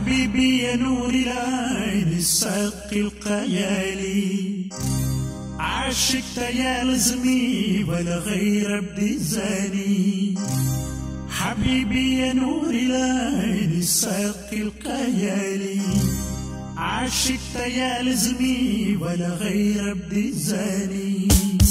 حبيبي يا نور العين الساقي القيالي عاشقت يا لزمي ولا غير ابدي زاني حبيبي يا نور العين الساقي القيالي عاشقت يا لزمي ولا غير ابدي زاني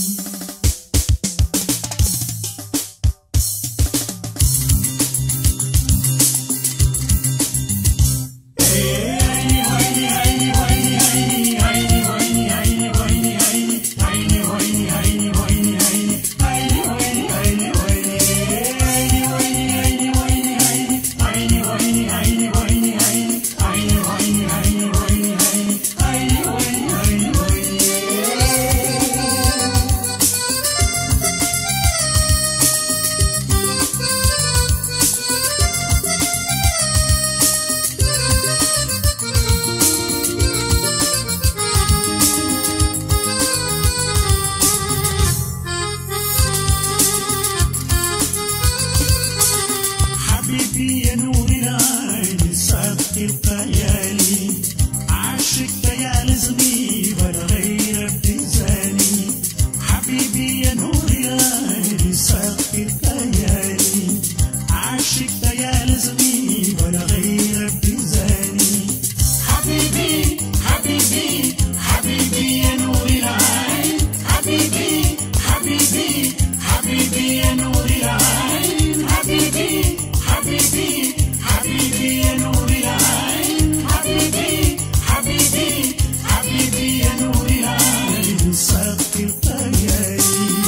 حبيبي يا نور العين ساقي الخيالي عاشقت يا لزمي ولا غير ابتزاني حبيبي يا نور العين ساقي الخيالي عاشقت يا لزمي ولا غير ابتزاني حبيبي حبيبي حبيبي يا نور العين حبيبي حبيبي حبيبي يا نور العين حبيبي حبيبي حبيبي يا نور العين حبيبي حبيبي حبيبي يا نور العين ساقي الخيالي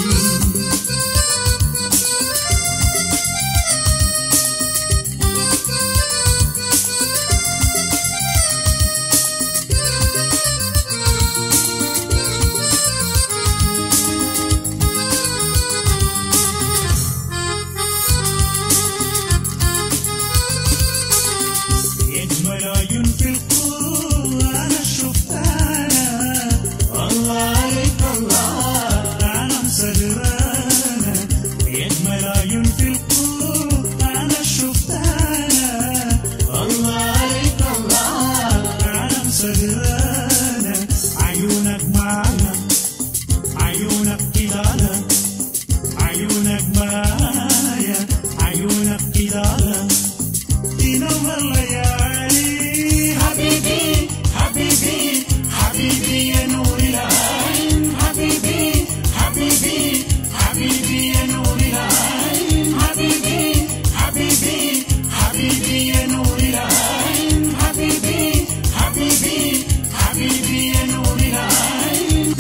يجمل عيون في القوة أنا شفتها الله عليك الله أنا مسهرانة يجمل عيون في القوة أنا شفتها الله عليك الله أنا مسهرانة عيونك معايا عيونك كده عيونك معايا عيونك كده تنور ليالي حبيبي حبيبي حبيبي يا نور العين حبيبي حبيبي حبيبي يا نور العين حبيبي حبيبي حبيبي يا نور العين حبيبي حبيبي حبيبي يا نور العين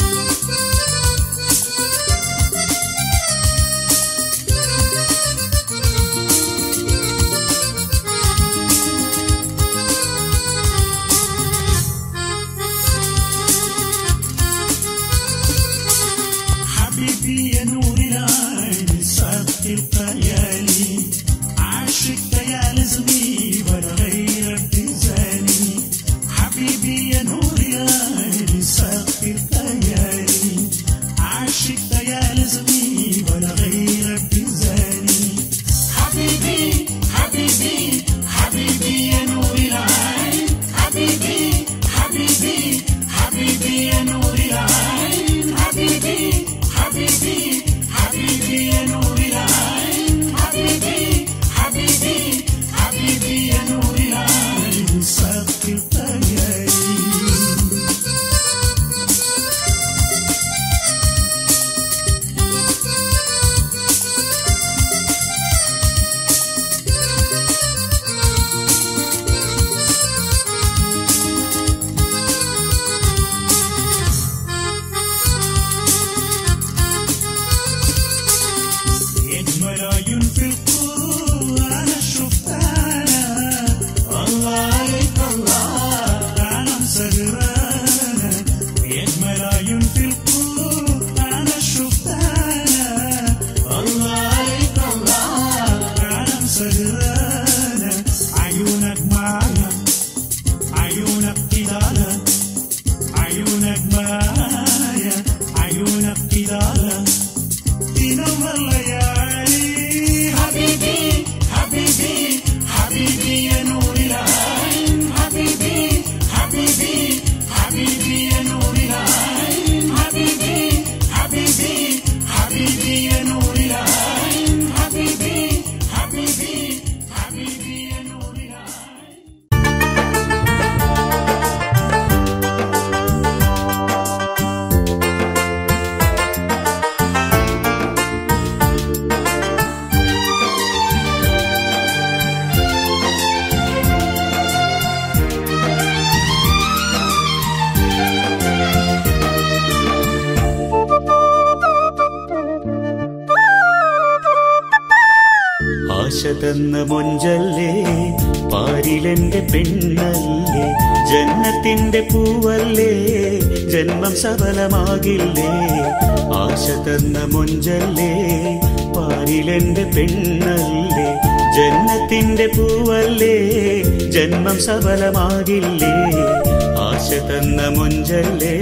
തന്ന മൊഞ്ചല്ലേ പാരിലെന്റെ പെണ്ണല്ലേ ജന്മത്തിന്റെ പൂവല്ലേ ജന്മം സഫലമാകില്ലേ ആശ തന്ന മൊഞ്ചല്ലേ പാരിലെന്റെ പെണ്ണല്ലേ ജന്മത്തിന്റെ പൂവല്ലേ ജന്മം സഫലമാകില്ലേ ആശ തന്ന മൊഞ്ചല്ലേ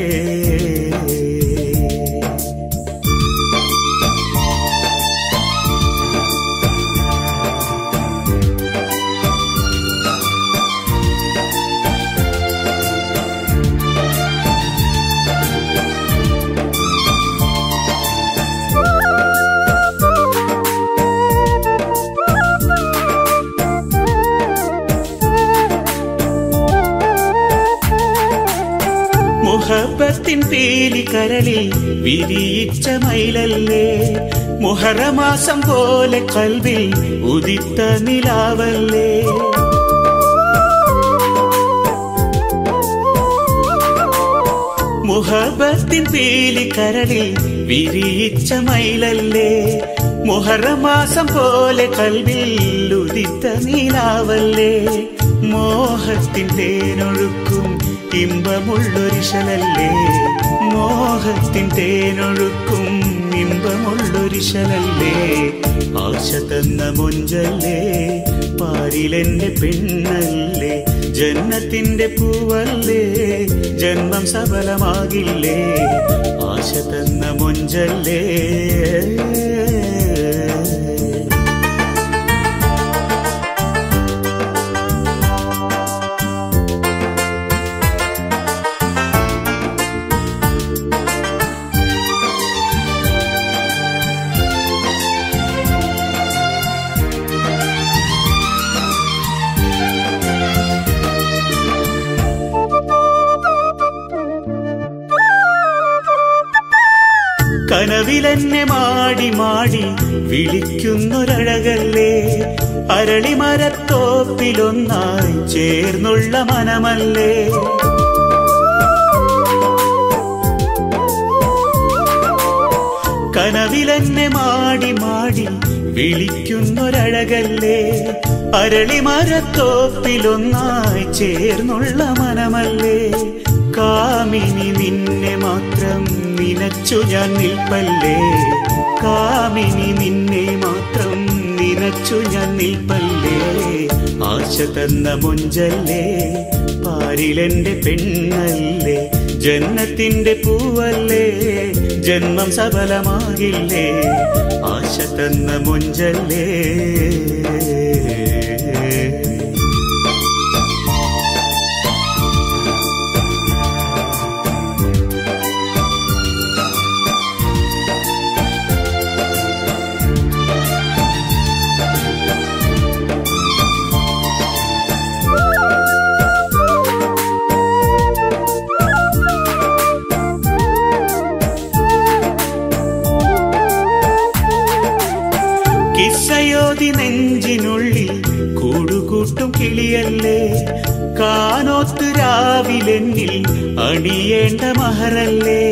മുഹബത്തിൻ പേലി കരളിൽ വിരിയിച്ച മയിലല്ലേ മുഹറമാസം പോലെ കൽവിൽ ഉദിത്ത നിലാവല്ലേ മുഹബത്തിൻ പേലി കരളിൽ വിരിയിച്ച മയിലല്ലേ മുഹറമാസം പോലെ കൽവിൽ ഉദിത്ത നീലാവല്ലേ മോഹത്തിൻ തേനൊഴുക്കും ഇമ്പമുള്ളൊരിശലല്ലേ മോഹത്തിൻ തേനൊഴുക്കും ഇമ്പമുള്ളൊരിശലല്ലേ ആശ തന്ന മൊഞ്ചല്ലേ പാരിലെന്റെ പെണ്ണല്ലേ ജന്മത്തിന്റെ പൂവല്ലേ ജന്മം സഫലമാകില്ലേ ആശ തന്ന മൊഞ്ചല്ലേ കനവിലെന്നെ മാടി മാടി വിളിക്കുന്നൊരഴകല്ലേ അരളിമരത്തോപ്പിലൊന്നായി ചേർന്നുള്ള മനമല്ലേ കനവിലെന്നെ മാടി മാടി വിളിക്കുന്നൊരഴകല്ലേ അരളിമരത്തോപ്പിലൊന്നായി ചേർന്നുള്ള മനമല്ലേ കാമിനി നിന്നെ മാത്രം നിനച്ചു ഞാൻ നിൽപ്പല്ലേ കാമിനി നിന്നെ മാത്രം നിനച്ചു ഞാൻ നിൽപ്പല്ലേ ആശ തന്ന മൊഞ്ചല്ലേ പാരിലെന്റെ പെണ്ണല്ലേ ജന്മത്തിന്റെ പൂവല്ലേ ജന്മം സഫലമാകില്ലേ ആശ തന്ന മൊഞ്ചല്ലേ കിസ്സയോതി നെഞ്ചിനുള്ളിൽ കൂടുകൂട്ടും കിളിയല്ലേ കാനോത്ത് രാവിലെന്നിൽ അണിയേണ്ട മഹറല്ലേ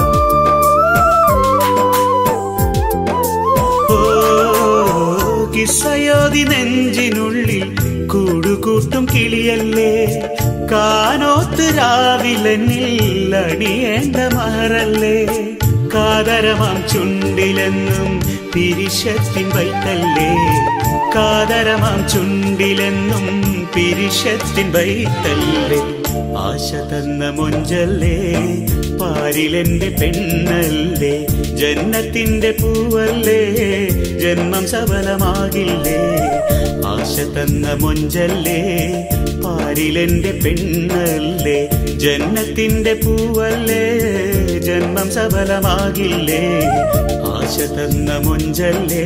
ഓ കിസ്സയോതി നെഞ്ചിനുള്ളിൽ കൂടുകൂട്ടും കിളിയല്ലേ കാനോത്ത് രാവിലെന്നിൽ അണിയേണ്ട മഹറല്ലേ കാതരമാം ചുണ്ടിലെന്നും പിരിശത്തിൻ വൈത്തല്ലേ കാതരമാം ചുണ്ടിലെന്നും പിരിശത്തിൻ വൈത്തല്ലേ ആശ തന്ന മൊഞ്ചല്ലേ പാരിലെന്റെ പെണ്ണല്ലേ ജന്മത്തിന്റെ പൂവല്ലേ ജന്മം സഫലമാകില്ലേ ആശ തന്ന മൊഞ്ചല്ലേ പാരിലെന്റെ പെണ്ണല്ലേ ജന്മത്തിന്റെ പൂവല്ലേ ജന്മം സഫലമാകില്ലേ ആശ തന്ന മൊഞ്ചല്ലേ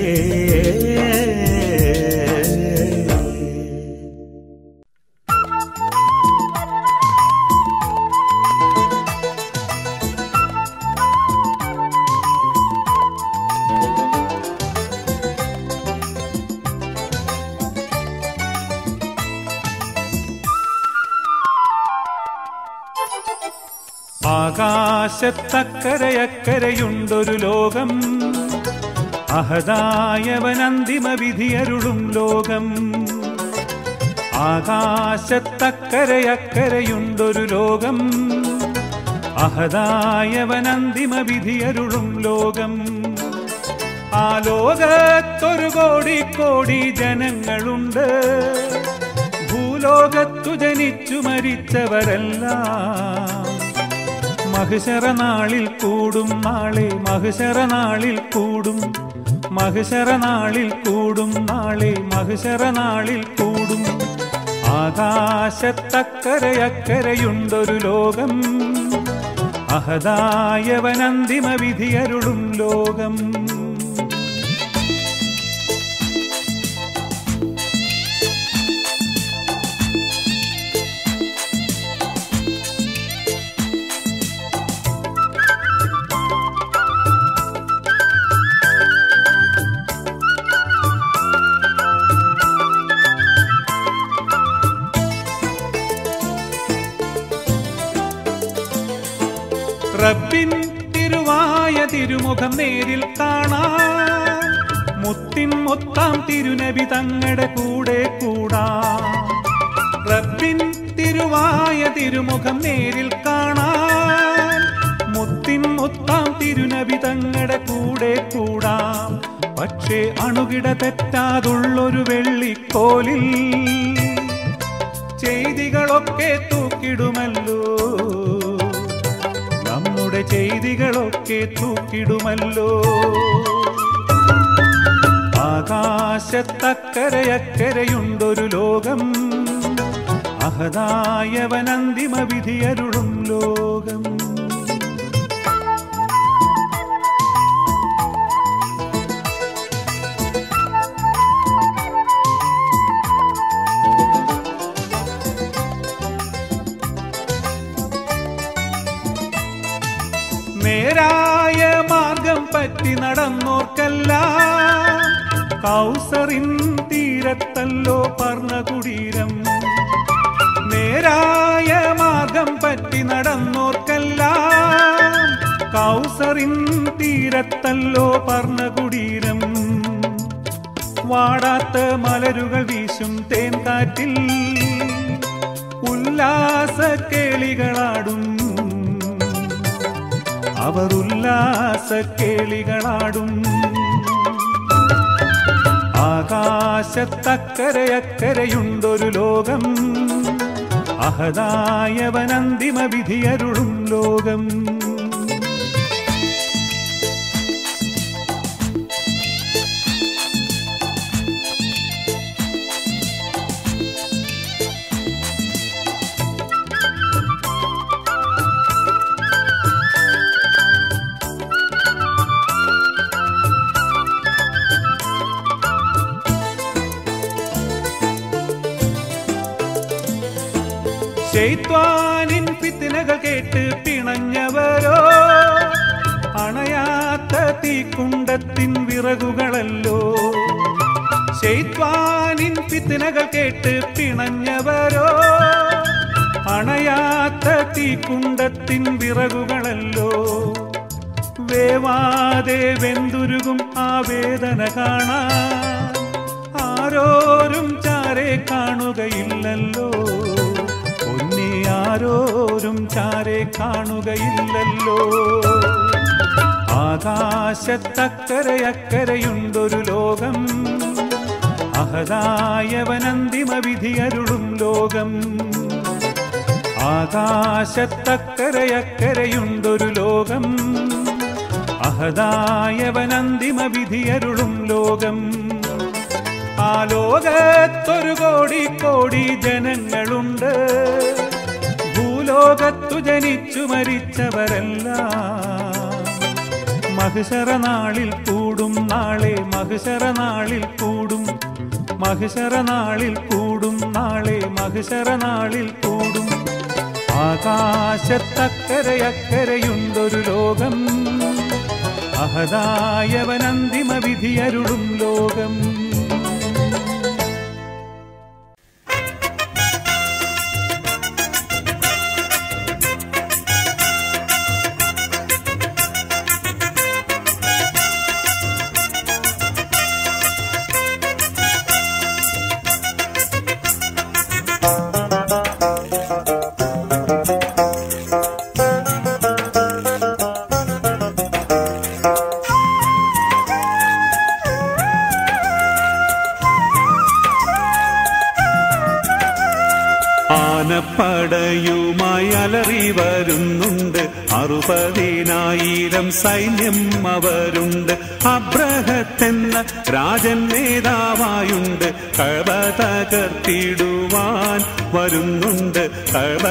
ആകാശത്തക്കരയക്കരയുണ്ടൊരു ലോകം അഹദായവനന്തിമ വിധിയരുളും ലോകം ആകാശത്തക്കരയക്കരയുണ്ടൊരു ലോകം അഹദായവനന്തിമ വിധിയരുളും ലോകം ആ ലോകത്തൊരു കോടി കോടി ജനങ്ങളുണ്ട് ഭൂലോകത്തു ജനിച്ചു മരിച്ചവരെല്ലാം മഹിഷറ നാളിൽ കൂടും നാളെ മഹിഷറ നാളിൽ കൂടും മഹിഷറ നാളിൽ കൂടും നാളെ മഹിഷറ നാളിൽ കൂടും ആകാശത്തക്കരയക്കരയുണ്ടൊരു ലോകം അഹദായവനന്തിമ വിധിയരുളും ലോകം റബ്ബിൻ തിരുവായ തിരുമുഖം നേരിൽ കാണാൻ മുത്തിൻ മൊത്താം തിരുനബി തങ്ങളുടെ കൂടെ കൂടാം റബ്ബിൻ തിരുവായ തിരുമുഖം നേരിൽ കാണാൻ മുത്തിൻ മൊത്താം തിരുനബി തങ്ങളുടെ കൂടെ കൂടാം പക്ഷേ അണുകിട തെറ്റാതുള്ളൊരു വെള്ളിക്കോലിൽ ചെയ്തികളൊക്കെ തൂക്കിടുമല്ലോ നമ്മുടെ ചെയ്തികളൊക്കെ തൂക്കിടുമല്ലോ ആകാശത്തക്കരയക്കരയുണ്ടൊരു ലോകം അഹദായവനന്തിമ വിധിയരുളും ലോകം നേരായ മാർഗം പറ്റി നടന്നോർക്കെല്ലാം കൗസറിൻ തീരത്തല്ലോ പർണകുടീരം നേരായ മാർഗം പറ്റി നടന്നോർക്കെല്ലാം കൗസറിൻ തീരത്തല്ലോ പർണകുടീരം വാടാത്ത മലരുകൾ വീശും തേൻകാറ്റിൽ ഉല്ലാസ കേളികളാടും അവർ ഉല്ലാസ കേളികളാടും ആകാശത്തക്കരയക്കരയുണ്ടൊരു ലോകം അഹദായവനന്തിമ വിധിയരുളും ലോകം ശൈത്വാനിൻ ഫിത്തിനകൾ കേട്ട് പിണഞ്ഞവരോ അണയാത്ത തീക്കുണ്ടത്തിൻ വിറകുകളല്ലോ ശൈത്വാനിൻ ഫിത്തിനകൾ കേട്ട് പിണഞ്ഞവരോ അണയാത്ത തീക്കുണ്ടത്തിൻ വിറകുകളല്ലോ വേവാതെ വെന്തുരുകും ആ വേദന കാണാൻ ആരോരും ചാരെ കാണുകയില്ലല്ലോ പൊന്നി ആരോരും ചാരെ കാണുകയില്ലല്ലോ ആകാശത്തക്കരയക്കരയുണ്ടൊരു ലോകം അഹദായവനന്തിമ വിധിയരുളും ലോകം ആകാശത്തക്കരയക്കരയുണ്ടൊരു ലോകം അഹദായവനന്തിമ വിധിയരുളും ലോകം ആ ലോകത്തൊരു കോടി കോടി ജനങ്ങളുണ്ട് ഭൂലോകത്തു ജനിച്ചു മരിച്ചവരെല്ലാം മഹിഷറ നാളിൽ കൂടും നാളെ മഹിഷറ നാളിൽ കൂടും മഹിഷറ നാളിൽ കൂടും നാളെ മഹിഷറ നാളിൽ കൂടും ആകാശത്തക്കരയക്കരയുണ്ടൊരു ലോകം അഹദായവനന്തിമ വിധിയരുളും ലോകം ആനപ്പടയുമായി അലറി വരുന്നുണ്ട് അറുപതിനായിരം സൈന്യം അവരുണ്ട് അബ്രഹത്തെന്ന രാജൻ നേതാവായുണ്ട് കഴവ തകർത്തിടുവാൻ വരുന്നുണ്ട് കഴവ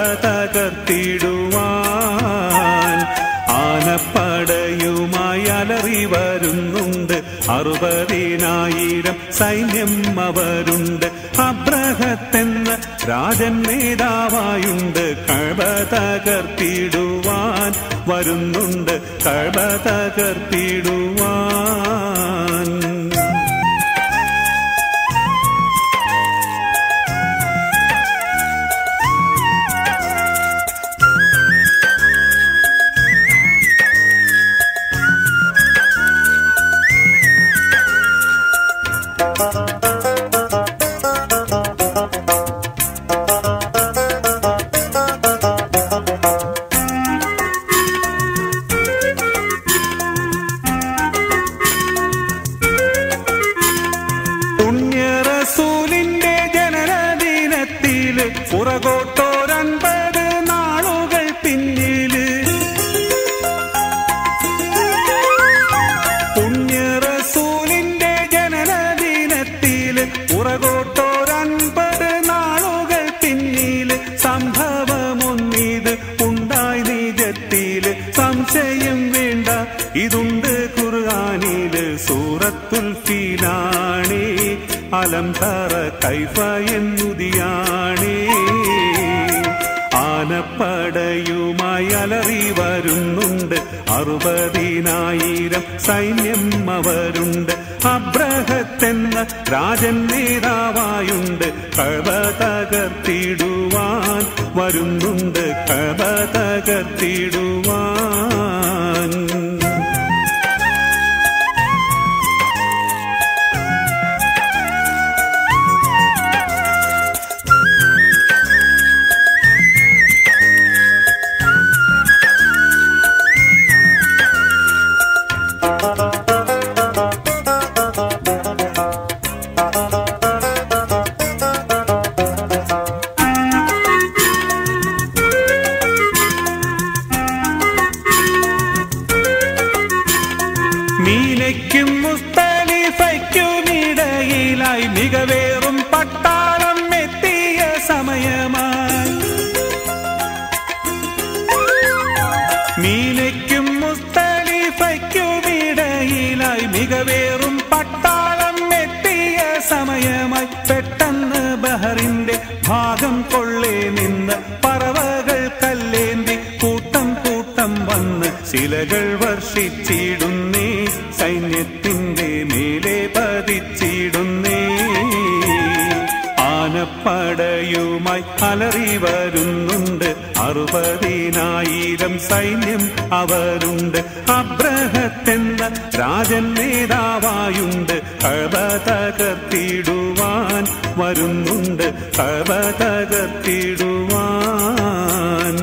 തകർത്തിടുവാൻ ആനപ്പടയുമായി അലറി വരുന്നുണ്ട് അറുപതിനായിരം സൈന്യം അവരുണ്ട് അബ്രഹത്തെന്ന രാജൻ നേതാവായുണ്ട് കഴവ തകർത്തിടുവാൻ വരുന്നുണ്ട് കഴവ തകർത്തിടുവാൻ പുണ്യറസൂലിന്റെ ജനനദിനത്തില് പുറകോട്ടോരൻപത് നാളുകൾ പിന്നില് പുണ്യറസൂലിന്റെ ജനനദിനത്തില് പുറകോട്ടോരൻപത് നാളുകൾ പിന്നില് സംഭവമൊന്നിത് ഉണ്ടായി നിജത്തില് സംശയം വേണ്ട ഇതുണ്ട് ഖുർആാനില് സൂറത്തുൽ ഫീലാണേ അലം തറ കൈഫ എന്നുതിയാണേ ആനപ്പടയുമായി അലറി വരുന്നുണ്ട് അറുപതിനായിരം സൈന്യം അവരുണ്ട് അബ്രഹത്തെന്ന രാജൻ നേതാവായുണ്ട് കഴവ തകർത്തിടുവാൻ വരുന്നുണ്ട് കഴവ തകർത്തിടുവാൻ മീനയ്ക്കും മുസ്തലിഫയ്ക്കുമിടയിലായി മികവേറും പട്ടാളം എത്തിയ സമയമായി മീനയ്ക്കും മുസ്തലിഫയ്ക്കുമിടയിലായി മികവേറും പട്ടാളം എത്തിയ സമയമായി പെട്ടെന്ന് ബഹറിന്റെ ഭാഗം കൊള്ളേ നിന്ന് പറവകൾ കല്ലേന്തി കൂട്ടം കൂട്ടം വന്ന് ശിലകൾ വർഷിച്ചിടുന്നേ സൈന്യത്തിന്റെ മേലെ പതിച്ചിടുന്നേ ആനപ്പടയുമായി അലറി വരുന്നുണ്ട് അറുപതിനായിരം സൈന്യം അവരുണ്ട് അബ്രഹത്തെന്ന രാജൻ നേതാവായുണ്ട് കഴവ തകർത്തിടുവാൻ വരുന്നുണ്ട് കഴവ തകർത്തിടുവാൻ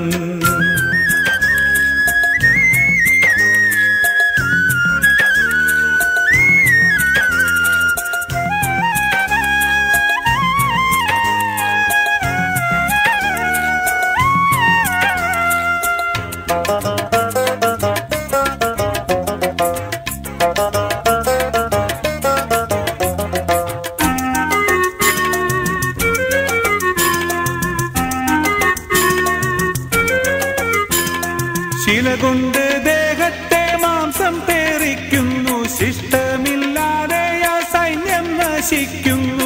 ശില കൊണ്ട് ദേഹത്തെ മാംസം പേറിക്കുന്നു ശിഷ്ടമില്ലാതെ ആ സൈന്യം നശിക്കുന്നു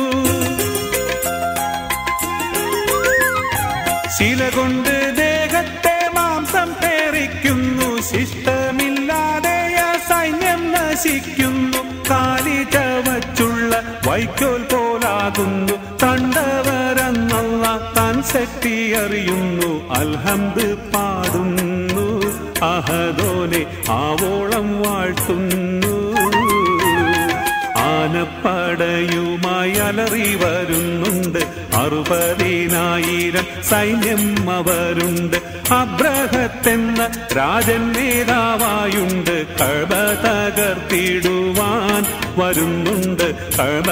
ശില കൊണ്ട് ദേഹത്തെ മാംസം പേറിക്കുന്നു ശിഷ്ടമില്ലാതെ ആ സൈന്യം നശിക്കുന്നു കാലി ചവച്ചുള്ള വൈക്കോൽ പോലാകുന്നു കണ്ടവരെന്നുള്ള താൻ ശക്തി അറിയുന്നു അൽഹംദ് പാടുന്നു അഹദോനെ ആവോളം വാഴ്ത്തുന്നു ആന ആനപ്പടയുമായി അലറി വരുന്നുണ്ട് അറുപതിനായിരം സൈന്യം അവരുണ്ട് അബ്രഹത്തെന്ന രാജൻ നേതാവായുണ്ട് കഴ തകർത്തിടുവാൻ വരുന്നുണ്ട് കഴ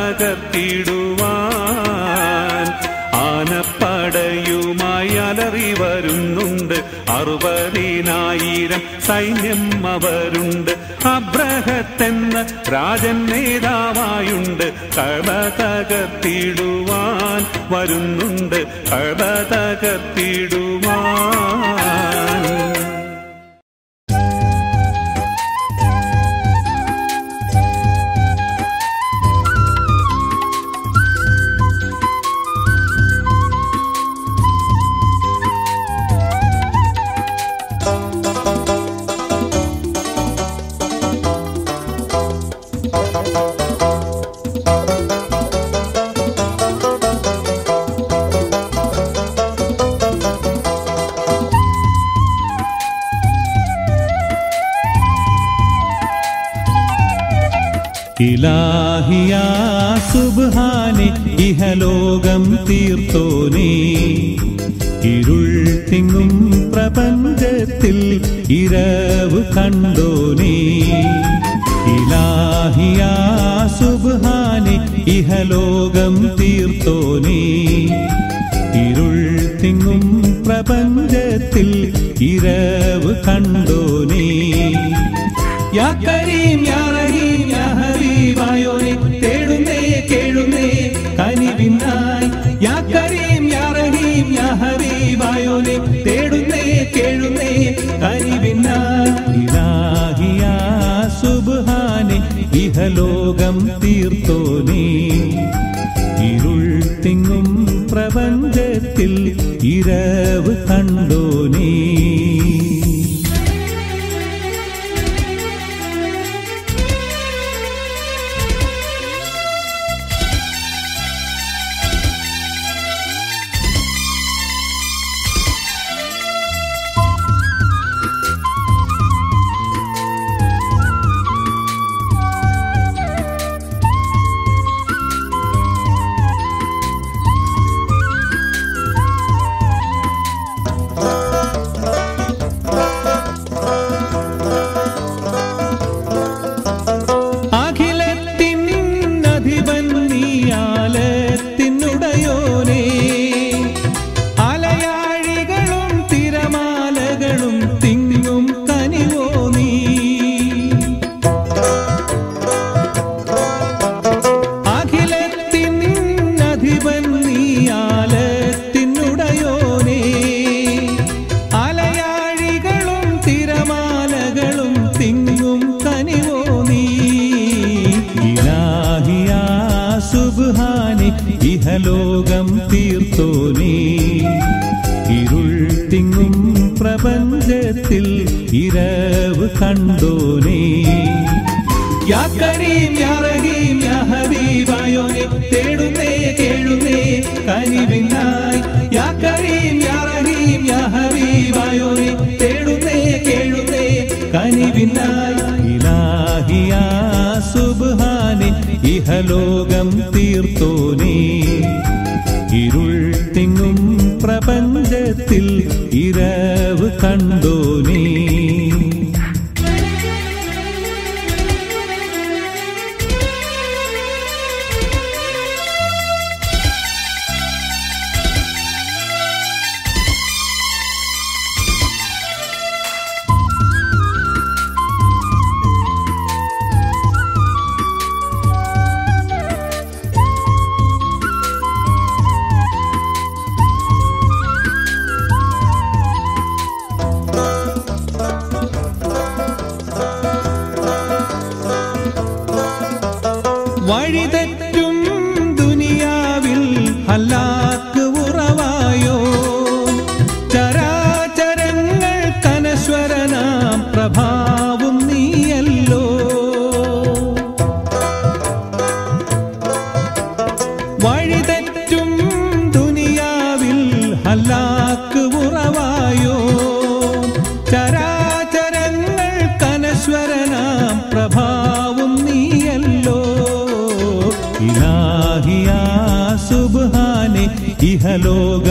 തകർത്തിടുവാൻ ആനപ്പടയുമായി അലറി വരുന്നുണ്ട് അറുപതിനായിരം സൈന്യം അവരുണ്ട് അബ്രഹത്തെന്ന രാജൻ നേതാവായുണ്ട് കഴ തകർത്തിടുവാൻ വരുന്നുണ്ട് കഴ തകർത്തിടുവാൻ ഇലാഹിയാ സുബ്ഹാനെ ഇഹലോകം തീർത്തോനേ ഇരുൾ തിങ്ങും പ്രപഞ്ചത്തിൽ ഇരവ് കണ്ടോനേ ഇലാഹിയാ സുബ്ഹാനെ ഇഹലോകം തീർത്തോനേ ഇരുൾ തിങ്ങും പ്രപഞ്ചത്തിൽ ഇരവ് കണ്ടോനേ യാ കരീം യാ റഹീം യാ ഹബീബായോനെ തേടുന്നേ കേഴുന്നേ കനിവിനായി യാ കരീം യാ റഹീം യാ ഹബീബായോനെ തേടുന്നേ കേഴുന്നേ കനിവിനായി ഇലാഹിയാ സുബ്ഹാനെ ഇഹലോകം തീർത്തോനേ ഇരുൾ തിങ്ങും പ്രപഞ്ചത്തിൽ ഇരവ് കണ്ടോനേ അഖിലത്തിൻ അധിപൻ നീയാലത്തിനുടയോനേ അലയാഴികളും തിരമാലകളും തിങ്ങും കനിവോ നീ അഖിലത്തിൻ അധിപൻ നീയാലത്തിനുടയോനേ അലയാഴികളും തിരമാലകളും തിങ്ങും കനിവോ നീ ഇലാഹിയാ സുബ്ഹാനെ ഇഹലോകം തീർത്തോനേ ഇരുൾ തിങ്ങും പ്രപഞ്ചത്തിൽ ഇരവ് കണ്ടോനേ യാ കരീം യാ റഹീം യാ ഹബീബായോനെ തേടുന്നേ കേഴുന്നേ കനിവിനായി യാ കരീം യാ റഹീം യാ ഹബീബായോനെ തേടുന്നേ കേഴുന്നേ കനിവിനായി ഇലാഹിയാ സുബ്ഹാനെ ഇഹലോകം തീർത്തോനേ ഇരുൾ തിങ്ങും പ്രപഞ്ചത്തിൽ ഇരവ് കണ്ടോനേ വഴിതെറ്റും ദുനിയാവിൽ ഹല്ലാക്ക് ഉറവായോ ചരാചരങ്ങൾ കനശ്വരനാം പ്രഭാവും നീയല്ലോ വഴിതെറ്റും ദുനിയാവിൽ ഹല്ലാക്ക് ഉറവായോ ചരാചരങ്ങൾ കനശ്വരനാം പ്രഭാവും നീയല്ലോ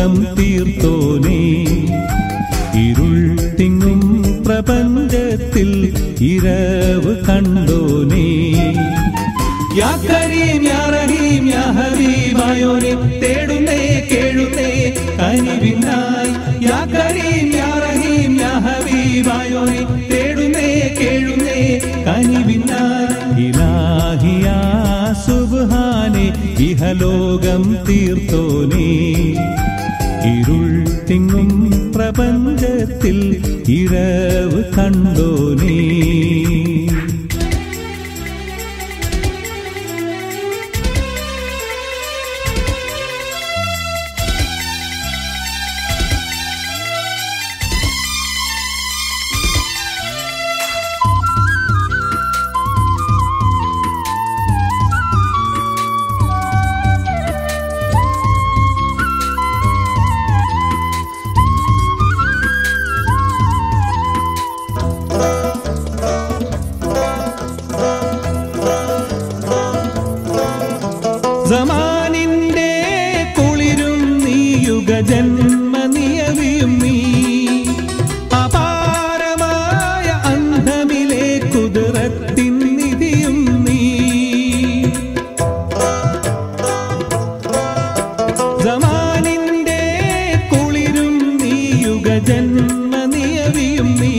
ഇഹലോകം തീർത്തോനേ ഇരുൾ തിങ്ങും പ്രപഞ്ചത്തിൽ ഇരവ് കണ്ടോനേ യാ കരീം യാ റഹീം യാ ഹബീബായോനെ തേടുന്നേ കേഴുന്നേ കനിവിനായി യാ കരീം യാ റഹീം യാ ഹബീബായോനെ തേടുന്നേ കേഴുന്നേ കനിവിനായി ഇലാഹിയാ സുബ്ഹാനെ ഇഹലോകം തീർത്തോനേ ഇരുൾ തിങ്ങും പ്രപഞ്ചത്തിൽ ഇരവ് കണ്ടോനേ സമാനിന്റെ കുളിരും നീ യുഗജന്മ നിയവിയും നീ അപാരമായ അന്ധമിലെ കുതിരത്തിൻ നിധിയും നീ സമാനിന്റെ കുളിരും നീ യുഗജന്മ നിയവിയും നീ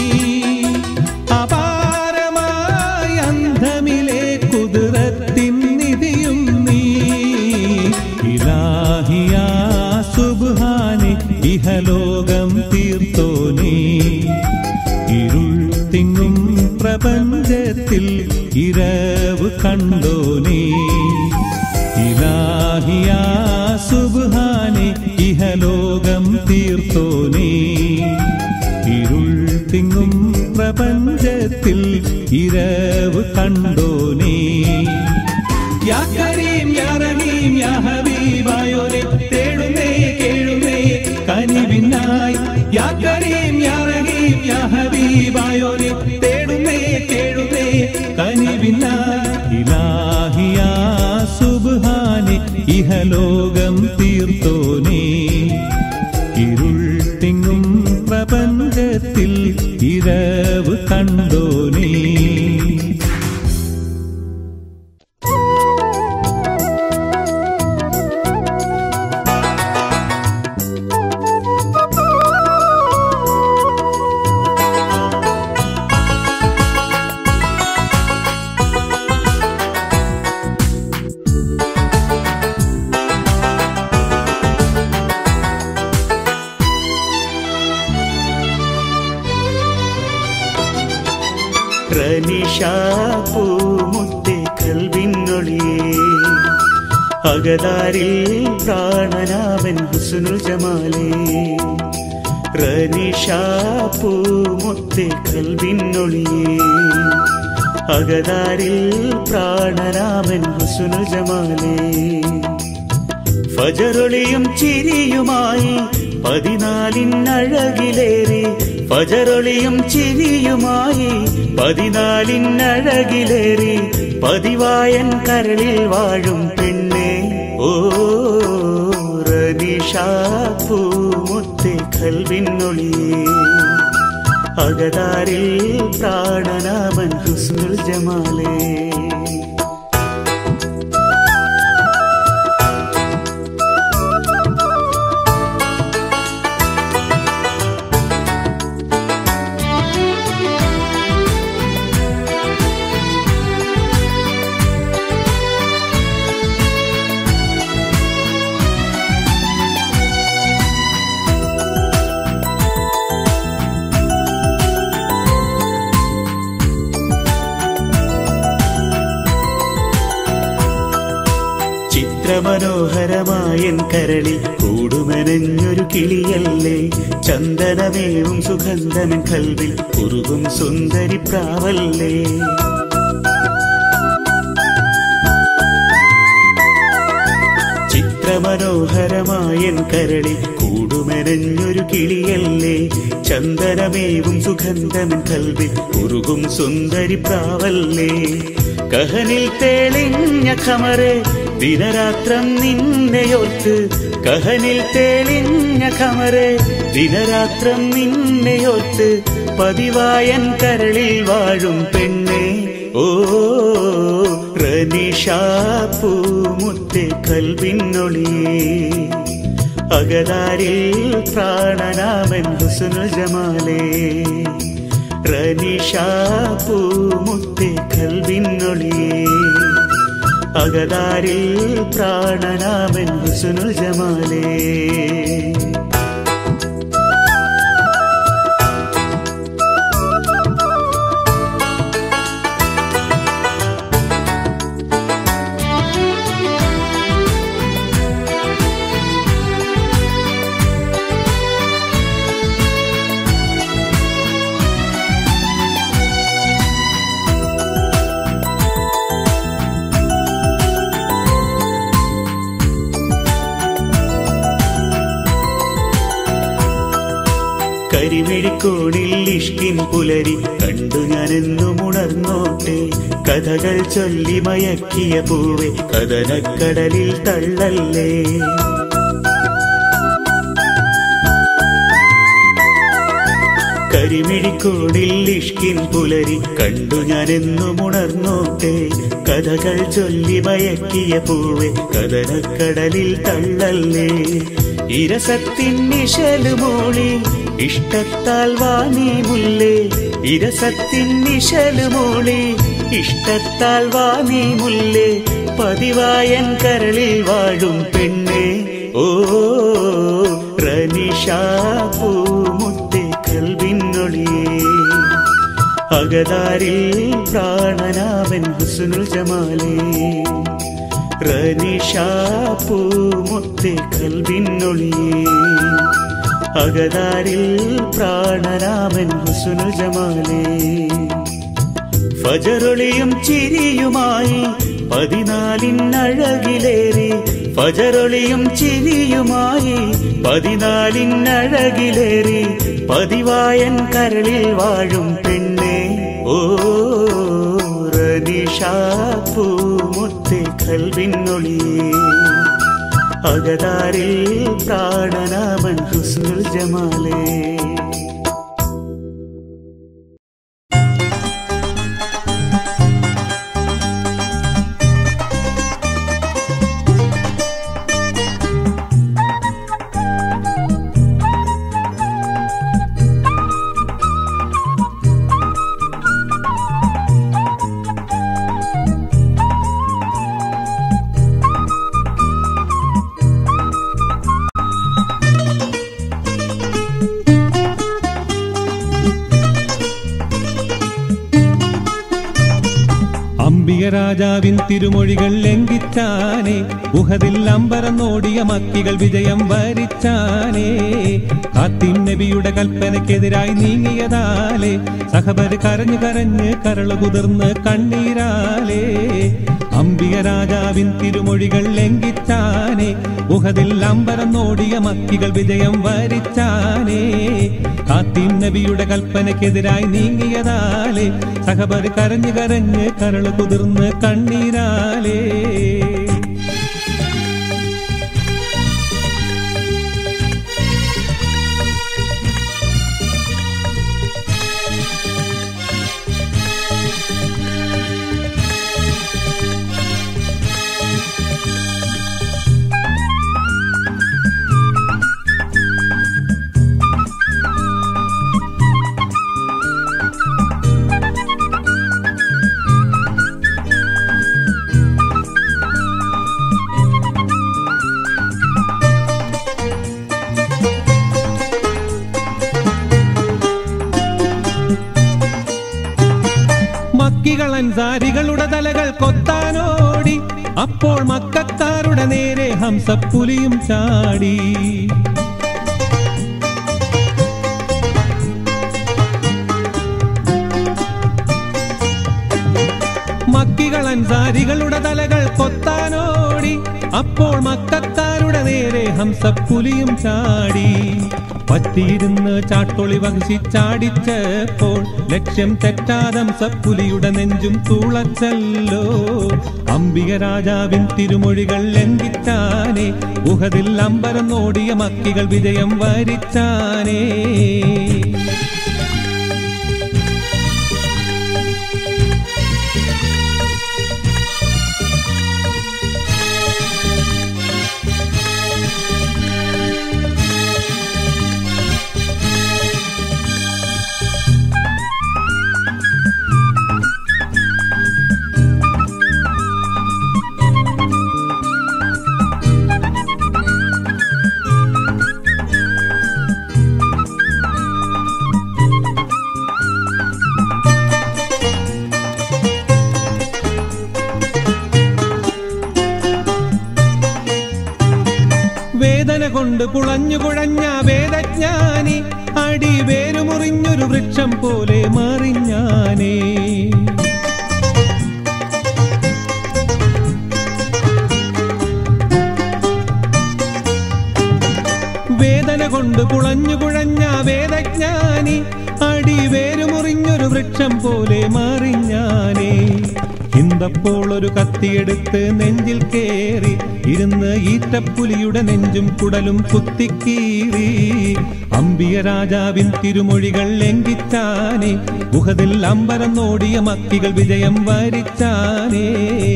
അപാരമായ അന്ധമിലെ കുതിരത്തിൻ നിധിയും നീ ഇലാഹിയാ സുബ്ഹാനെ ഇഹലോകം തീർത്തോനേ ഇരുൾ തിങ്ങും പ്രപഞ്ചത്തിൽ ഇരവ് കണ്ടോനേ ഇലാഹിയാ സുബ്ഹാനെ ഇഹലോകം തീർത്തോനേ ഇരുൾ തിങ്ങും പ്രപഞ്ചത്തിൽ ഇരവ് കണ്ടോനേ യാ കരീം യാ റഹീം യാ ഹബീബായോനെ തേടുന്നേ കേഴുന്നേ കനിവിനായി യാ കരീം യാ റഹീം യാ ഹബീബായോനെ തേടുന്നേ കേഴുന്നേ കനിവിനായി ഇലാഹിയാ സുബ്ഹാനെ ഇഹലോകം തീർത്തോനേ ഇരുൾ തിങ്ങും പ്രപഞ്ചത്തിൽ ഇരവ് കണ്ടോനേ റനിഷാപ്പൂമുത്തെ കൽവിന്നൊളിയേ അകതാരിൽ പ്രാണനാവൻ ഹുസ്നുൽ ജമാലേ റനിഷാപ്പൂമുത്തെ കൽവിന്നൊളിയേ അകതാരിൽ പ്രാണനാവൻ ഹുസ്നുൽ ജമാലേ ഫജറൊളിയും ചിരിയുമായി പതിനാലിനഴകിലേറി ഫജറൊളിയും ചിരിയുമായി പതിനാലിനഴകിലേറി പതിവായൻ കരളിൽ വാഴും പെണ്ണെ ഓ റനിഷാപ്പൂമുത്തെ കൽവിന്നൊളിയേ അകതാരിൽ പ്രാണനാമൻ ഹുസ്നുൽ ജമാലേ ചിത്രമനോഹരമായൻ കരളിൽ കൂടുമെനഞ്ഞൊരു കിളിയല്ലേ ചന്ദനമേവും സുഗന്ധമൻ കൽവിൽ കുറുകും സുന്ദരി പ്രാവല്ലേ ചിത്രമനോഹരമായൻ കരളിൽ കൂടുമെനഞ്ഞൊരു കിളിയല്ലേ ചന്ദനമേവും സുഗന്ധമൻ കൽവിൽ കുറുകും സുന്ദരി പ്രാവല്ലേ കഹനിൽ തേളിഞ്ഞ ഖമറ് ദിനരാത്രം നിന്നെയോർത്ത് കഹനിൽ തെളിഞ്ഞ കമറ് ദിനരാത്രം നിന്നെയോർത്ത് പതിവായൻ കരളിൽ വാഴും പെണ്ണെ ഓ റനിഷാപ്പൂമുത്തെ കൽവിന്നൊളിയേ അകതാരിൽ പ്രാണനാമൻ ഹുസ്നുൽ ജമാലേ റനിഷാപ്പൂമുത്തെ കൽവിന്നൊളിയേ അകതാരിൽ പ്രാണനാമൻ ഹുസ്നുൽ ജമാലേ കരിമിഴിക്കോണിൽ ഇഷ്കിൻ പുലരി കണ്ടു ഞാനെന്നും ഉണർന്നോട്ടെ കഥകൾ ചൊല്ലി മയക്കിയ പൂവെ കഥനക്കടലിൽ തള്ളല്ലേ കരിമിഴിക്കോണിൽ ഇഷ്കിൻ പുലരി കണ്ടു ഞാനെന്നും ഉണർന്നോട്ടെ കഥകൾ ചൊല്ലി മയക്കിയ പൂവെ കഥനക്കടലിൽ തള്ളല്ലേ ഇരസത്തിൻ നിശലുമോളി ഇഷ്ടത്താൽ വാങ്ങി മുല്ലേ ഇരസത്തിൻ നിശലുമോളി ഇഷ്ടത്താൽ വാങ്ങി മുല്ലേ പതിവായൻ കരളിൽ വാഴും പെണ്ണെ ഓ റനിഷാപ്പൂമുത്തെ കൽവിന്നൊളിയേ അകതാരിൽ പ്രാണനാവൻ ഹുസ്നുൽ ജമാലേ റനിഷാപ്പൂമുത്തെ കൽവിന്നൊളിയേ അകതാരിൽ പ്രാണനാമൻ ഹുസ്നുൽ ജമാലേ ഫജറൊളിയും ചിരിയുമായി പതിനാലിനഴകിലേറി ഫജറൊളിയും ചിരിയുമായി പതിനാലിനഴകിലേറി പതിവായൻ കരളിൽ വാഴും പെണ്ണെ ഓ റനിഷാപ്പൂമുത്തെ കൽവിന്നൊളിയേ അകതാരിൽ പ്രാണനാമൻ ഹുസ്നുൽ ജമാലേ അംബിക രാജാവിൻ തിരുമൊഴികൾ ലംഘിച്ചാനേ ഉഹതിൽ അമ്പരന്നോടിയ മക്കികൾ വിജയം വരിച്ചാനേ കാത്തിൻ നബിയുടെ കൽപ്പനയ്ക്കെതിരായി നീങ്ങിയതാലേ സഹബര് കരഞ്ഞു കരഞ്ഞ് കരള് കുതിർന്ന് കണ്ണീരാലേ അംബിക രാജാവിൻ തിരുമൊഴികൾ ലംഘിച്ചാനേ ഉഹതിൽ അമ്പരന്നോടിയ മക്കികൾ വിജയം വരിച്ചാനേ കാത്തിൻ നബിയുടെ കൽപ്പനയ്ക്കെതിരായി നീങ്ങിയതാലേ സഹബര് കരഞ്ഞു കരഞ്ഞ് കരള് കുതിർന്ന് കണ്ണീരാലേ മക്കികൾ അൻസാരികളുടെ തലകൾ കൊത്താനോടി അപ്പോൾ മക്കാരുടെ നേരെ ഹംസപ്പുലിയും ചാടി മക്കികൾ അൻസാരികളുടെ തലകൾ കൊത്താനോടി അപ്പോൾ മക്കാരുടെ നേരെ ഹംസപ്പുലിയും ചാടി പറ്റിയിരുന്ന് ചാട്ടൊളി വഹിച്ചാടിച്ചപ്പോൾ ലക്ഷ്യം തെറ്റാതം സപ്പുലിയുടെ നെഞ്ചും തൂളച്ചല്ലോ അംബിക രാജാവിൻ തിരുമൊഴികൾ ലംഘിച്ചാനേ ഗുഹതിൽ അമ്പരം നോടിയ മക്കികൾ വിജയം വരിച്ചാനേ വേദന കൊണ്ട് പുളഞ്ഞു കുഴഞ്ഞ വേദജ്ഞാനി അടി വേരുമുറിഞ്ഞൊരു വൃക്ഷം പോലെ മറിഞ്ഞാനേ വേദന കൊണ്ട് പുളഞ്ഞു കുഴഞ്ഞ വേദജ്ഞാനി അടി വേരുമുറിഞ്ഞൊരു വൃക്ഷം പോലെ മറിഞ്ഞാനേ ഇന്തപ്പോൾ ഒരു കത്തിയെടുത്ത് നെഞ്ചിൽ കേറി ഇരുന്ന് ഈറ്റപ്പുലിയുടെ നെഞ്ചും കുടലും കുത്തിക്കീറി അമ്പിയ രാജാവിൻ തിരുമൊഴികൾ ലംഘിച്ചാനേ ഗുഹതിൽ അമ്പരം നോടിയ മക്കികൾ വിജയം വരിച്ചാനേ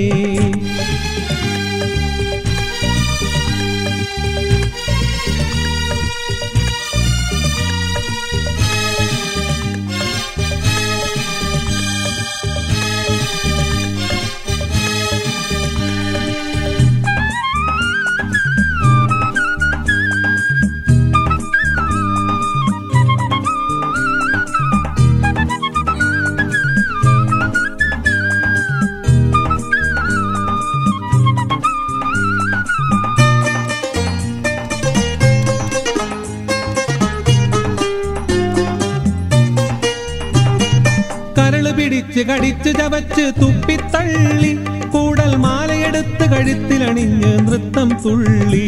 കരള് പിടിച്ച് കടിച്ച് ചവച്ച് തുപ്പിത്തള്ളി കൂടൽ മാലയെടുത്ത് കഴുത്തിലണിഞ്ഞ് നൃത്തം തുള്ളി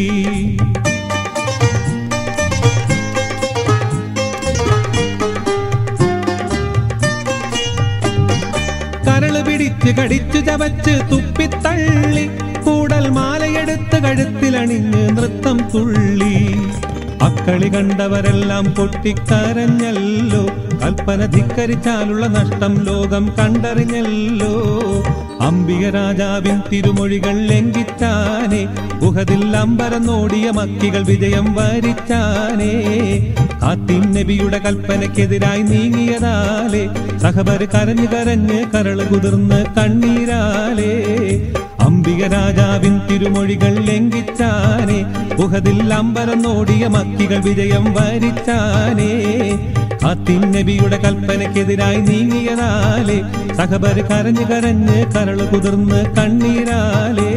കരള് പിടിച്ച് കടിച്ചു ചവച്ച് തുപ്പിത്തള്ളി കൂടൽ മാലയെടുത്ത് കഴുത്തിലണിഞ്ഞ് നൃത്തം തുള്ളി അക്കളി കണ്ടവരെല്ലാം പൊട്ടിക്കരഞ്ഞല്ലോ കൽപ്പന ധിക്കരിച്ചാലുള്ള നഷ്ടം ലോകം കണ്ടറിഞ്ഞല്ലോ അംബിക രാജാവിൻ തിരുമൊഴികൾ ലംഘിച്ചാനേ ഗുഹതിൽ അമ്പരം നോടിയ മക്കികൾ വിജയം വരിച്ചാനേ കാത്തിൻ നബിയുടെ കൽപ്പനയ്ക്കെതിരായി നീങ്ങിയതാലേ സഹബർ കരഞ്ഞു കരഞ്ഞ് കരള് കുതിർന്ന് കണ്ണീരാലേ അംബിക രാജാവിൻ തിരുമൊഴികൾ ലംഘിച്ചാനേ ഗുഹതിൽ അമ്പരം നോടിയ മക്കികൾ വിജയം വരിച്ചാനേ കാത്തിൻ നബിയുടെ കൽപ്പനയ്ക്കെതിരായി നീങ്ങിയതാലേ സഹബർ കരഞ്ഞു കരഞ്ഞ് കരള് കുതിർന്ന് കണ്ണീരാലേ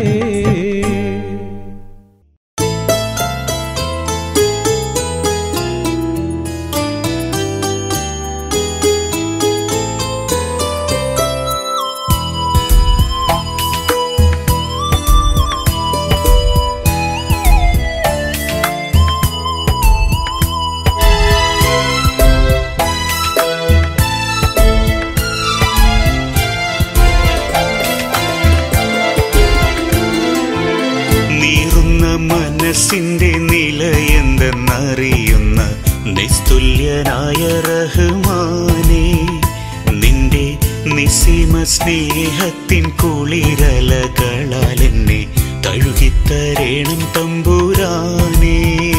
നീറുന്ന മനസ്സിന്റെ നില എന്തെന്നറിയുന്ന നിസ്തുല്യനായ റഹ്മാനേ നിന്റെ നിസീമ സ്നേഹത്തിൻ കുളിരലകളാൽ എന്നെ തഴുകിത്തരേണം തമ്പുരാനേ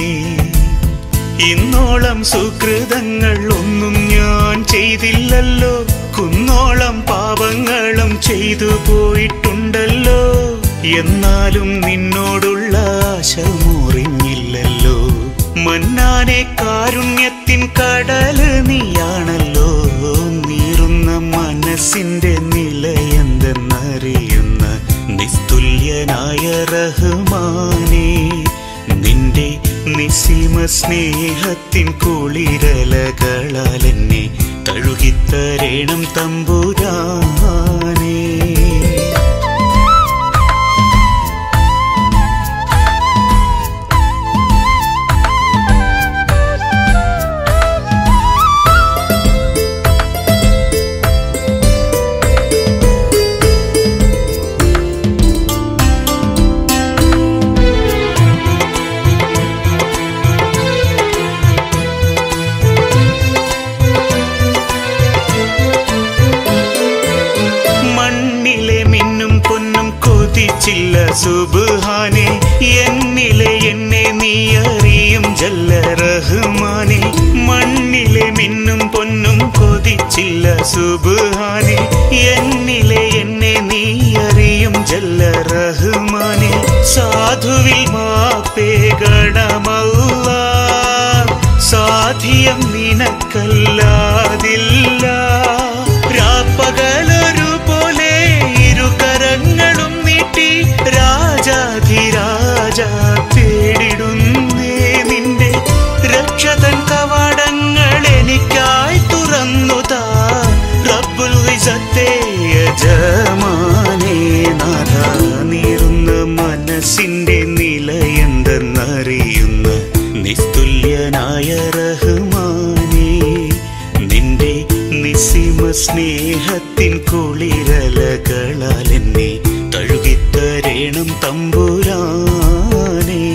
ഇന്നോളം സുകൃതങ്ങൾ ഒന്നും ഞാൻ ചെയ്തില്ലല്ലോ കുന്നോളം പാപങ്ങളും ചെയ്തു പോയിട്ടുണ്ടല്ലോ എന്നാലും നിന്നോടുള്ള ആശ മുറിഞ്ഞില്ലല്ലോ മന്നാനെ കാരുണ്യത്തിൻ കടല് നീയാണല്ലോ നീറുന്ന മനസ്സിന്റെ നില എന്തെന്നറിയുന്ന നിസ്തുല്യനായ റഹ്മാനേ നിന്റെ നിസീമ സ്നേഹത്തിൻ കുളിരലകളാൽ എന്നെ തഴുകിത്തരേണം തമ്പുരാനേ ആ നിനക്കല്ലാതില്ല രാപ്പകലൊരു പോലെ ഇരുകരങ്ങളും നീട്ടി രാജാധിരാജ തേടിടുന്നേ നിന്റെ രക്ഷതൻ കവാടങ്ങൾ എനിക്കായി തുറന്നു താ റബ്ബുൽ ഇസത്തെ യജമാനേ നാഥ നീറുന്ന മനസ്സിന്റെ നിലയെന്തെന്നറിയുന്ന നിസ്തുല്യനായ റഹ്മാനേ നിന്റെ നിസിമ സ്നേഹത്തിൻ കുളിരലകളാൽ എന്നെ തഴുകിത്തരേണം തമ്പുരാനേ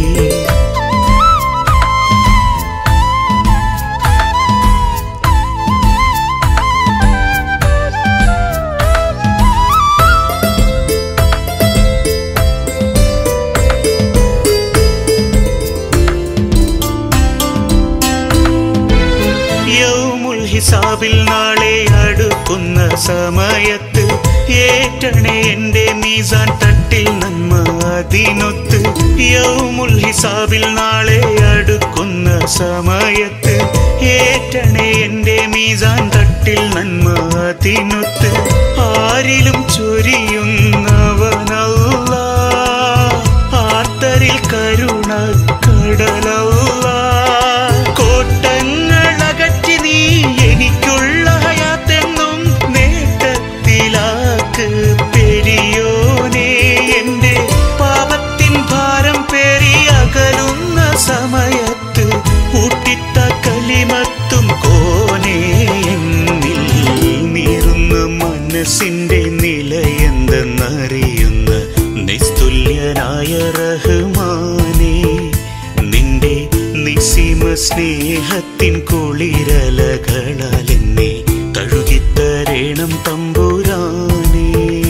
യൗമുൽ ഹിസാബിൽ നാളെ അടുക്കുന്ന സമയത്ത് ഏറ്റണേ എന്റെ മീസാൻ തട്ടിൽ നന്മ അതിനൊത്ത് യൗമുൽ ഹിസാബിൽ നാളെ അടുക്കുന്ന സമയത്ത് ഏറ്റണേ എന്റെ മീസാൻ തട്ടിൽ നന്മ അതിനൊത്ത് ആരിലും ചൊരിയുന്നവനല്ല ആർത്തരിൽ കരുണ കടലല്ല കോട്ടങ്ങളകറ്റി നീ എനിക്കുള്ള ഹയാത്തെന്നും നേട്ടത്തിലാക്ക് പെരിയോനെ എന്റെ പാപത്തിൻ ഭാരം പേറി അകലുന്ന സമയത്ത് ഊട്ടിത്ത കലിമത്തും കോനേ എന്നിൽ നീറുന്ന മനസ്സിന്റെ നിലയെന്തെന്നറിയുന്ന നിസ്തുല്യനായ റഹ്മാനേ നിന്റെ നിസിമ സ്നേഹത്തിൻ കുളിരലകളാൽ എന്നെ തഴുകിത്തരേണം തമ്പുരാനേ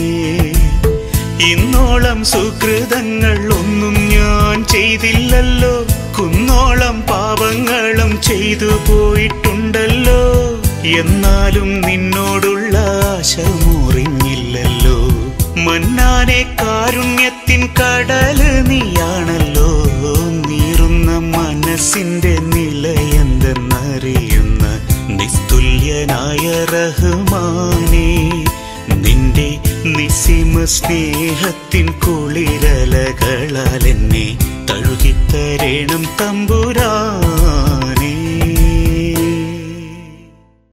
ഇന്നോളം സുകൃതങ്ങൾ ഒന്നും ഞാൻ ചെയ്തില്ലല്ലോ കുന്നോളം പാപങ്ങളും ചെയ്തു പോയിട്ടുണ്ടല്ലോ എന്നാലും നിന്നോടുള്ള ആശ മുറിഞ്ഞില്ലല്ലോ മന്നാനെ കാരുണ്യത്തിൻ കടല് നീയാണല്ലോ നീറുന്ന മനസ്സിന്റെ നിലയെന്തെന്നറിയുന്ന നിസ്തുല്യനായ റഹ്മാനേ നിന്റെ നിസിമ സ്നേഹത്തിൻ കുളിരലകളാൽ എന്നെ തഴുകിത്തരേണം തമ്പുരാനേ